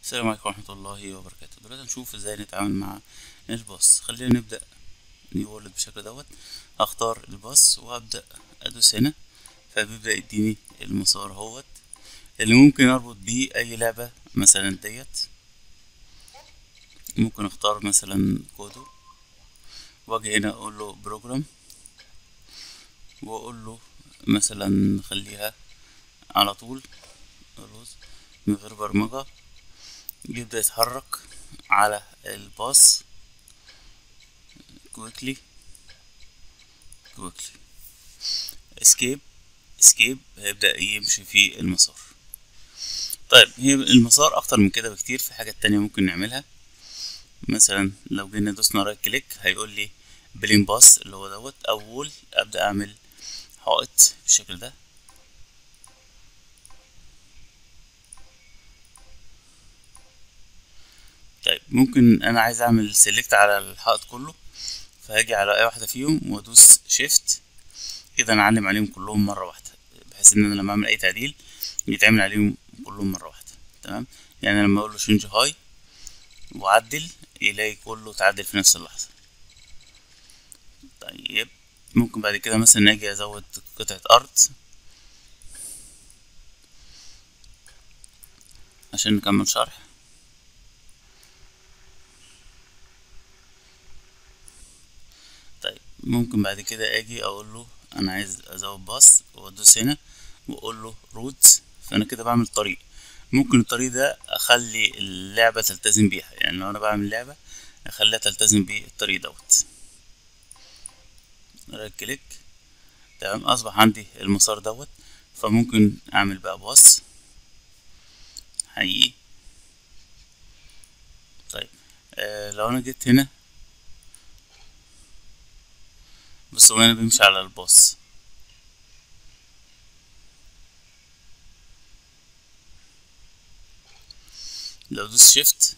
السلام عليكم ورحمة الله وبركاته دلوقتي هنشوف ازاي نتعامل مع الباص خلينا نبدأ نولد بالشكل دوت هختار الباص وهبدأ ادوس هنا فبيبدأ يديني المسار اهوت اللي ممكن اربط بيه اي لعبة مثلا ديت ممكن اختار مثلا كودو واجي هنا اقول له بروجرام واقول له مثلا خليها على طول خلاص من غير برمجة يبدأ يتحرك على الباص كويكلي كويكلي اسكيب اسكيب هيبدأ يمشي في المسار طيب هي المسار اكتر من كده بكتير في حاجات تانية ممكن نعملها مثلا لو جينا دوسنا رايت كليك هيقول لي بلين باص اللي هو دوت اول ابدأ اعمل حائط بالشكل ده طيب ممكن انا عايز اعمل سيلكت على الحائط كله فهاجي على اي واحده فيهم وادوس شيفت كده انا اعلم عليهم كلهم مره واحده بحيث ان انا لما اعمل اي تعديل يتعمل عليهم كلهم مره واحده تمام يعني لما اقول له شنج هاي وعدل يلاقي كله تعدل في نفس اللحظه طيب ممكن بعد كده مثلا اجي ازود قطعه ارض عشان نكمل شرح ممكن بعد كده اجي اقول له انا عايز ازود باص وادوس هنا واقول له روت فانا كده بعمل طريق ممكن الطريق ده اخلي اللعبة تلتزم بيها يعني لو انا بعمل لعبة اخليها تلتزم بالطريق دوت رايت كليك تمام اصبح عندي المسار دوت فممكن اعمل بقى باص حقيقي طيب آه لو انا جيت هنا بس هو هنا بيمشي على الباص لو دوس شيفت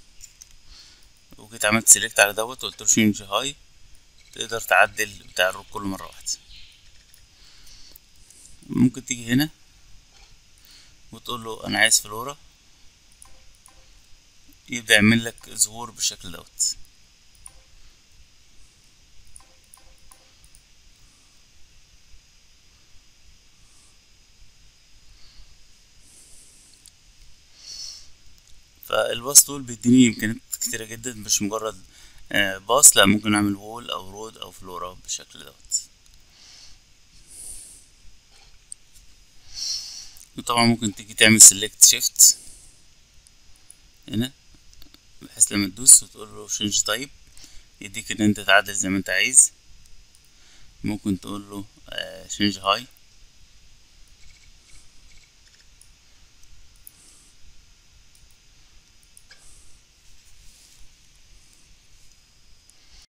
وجيت عملت سيلكت على دوت وقلت له شينج هاي تقدر تعدل بتاع الروب كله مرة واحدة ممكن تيجي هنا وتقول له انا عايز فلورا يبدأ يعمل لك ظهور بالشكل دوت فالباص تول بيديني امكانيات كتيره جدا مش مجرد باص لا ممكن اعمل وول او رود او فلورا بالشكل دوت وطبعا ممكن تيجي تعمل سيلكت شيفت هنا بحيث لما تدوس وتقول له شنج تايب يديك ان انت تعدل زي ما انت عايز ممكن تقول له شنج هاي